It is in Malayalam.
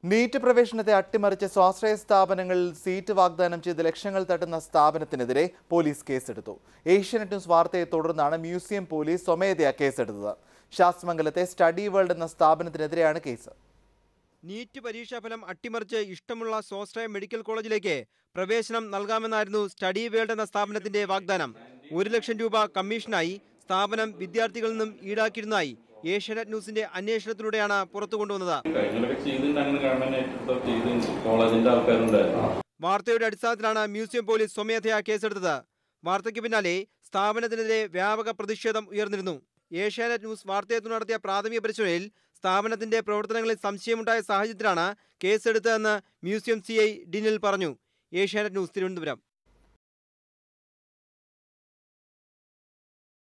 നീറ്റ് പ്രവേശനത്തെ അട്ടിമറിച്ച് സ്വാശ്രയ സ്ഥാപനങ്ങളിൽ സീറ്റ് വാഗ്ദാനം ചെയ്ത് ലക്ഷങ്ങൾ തട്ടുന്ന സ്ഥാപനത്തിനെതിരെ പോലീസ് കേസെടുത്തു ഏഷ്യാനെറ്റ് ന്യൂസ് വാർത്തയെ തുടർന്നാണ് മ്യൂസിയം പോലീസ് സ്വമേധയാ കേസെടുത്തത് ശാസ്തമംഗലത്തെ സ്റ്റഡി വേൾഡ് എന്ന സ്ഥാപനത്തിനെതിരെയാണ് കേസ് നീറ്റ് പരീക്ഷാഫലം അട്ടിമറിച്ച് ഇഷ്ടമുള്ള സ്വാശ്രയ മെഡിക്കൽ കോളേജിലേക്ക് പ്രവേശനം നൽകാമെന്നായിരുന്നു സ്റ്റഡി വേൾഡ് എന്ന സ്ഥാപനത്തിന്റെ വാഗ്ദാനം ഒരു ലക്ഷം രൂപ കമ്മീഷനായി സ്ഥാപനം വിദ്യാർത്ഥികളിൽ നിന്നും ഈടാക്കിയിരുന്നതായി ഏഷ്യാനെറ്റ് ന്യൂസിന്റെ അന്വേഷണത്തിലൂടെയാണ് പുറത്തു കൊണ്ടുവന്നത് കഴിഞ്ഞൊക്കെ ചെയ്തിട്ടുണ്ട് അങ്ങനെ ഗവൺമെന്റ് ഏറ്റെടുത്തോ ചെയ്തിട്ടുണ്ട് കോളേജിന്റെ ആൾക്കാരുണ്ടായിരുന്നു വാർത്തയുടെ അടിസ്ഥാനത്തിലാണ് മ്യൂസിയം പോലീസ് സ്വമേധയാ കേസെടുത്തത് വാർത്തയ്ക്ക് പിന്നാലെ സ്ഥാപനത്തിനെതിരെ വ്യാപക പ്രതിഷേധം ഉയർന്നിരുന്നു ഏഷ്യാനെറ്റ് ന്യൂസ് വാർത്തയെ തുടർന്ന് നടത്തിയ പ്രാഥമിക പരിശോധനയിൽ സ്ഥാപനത്തിന്റെ പ്രവർത്തനങ്ങളിൽ സംശയമുണ്ടായ സാഹചര്യത്തിലാണ് കേസെടുത്തതെന്ന് മ്യൂസിയം സി ഐ ഡിനിൽ പറഞ്ഞു ഏഷ്യാനെറ്റ് ന്യൂസ് തിരുവനന്തപുരം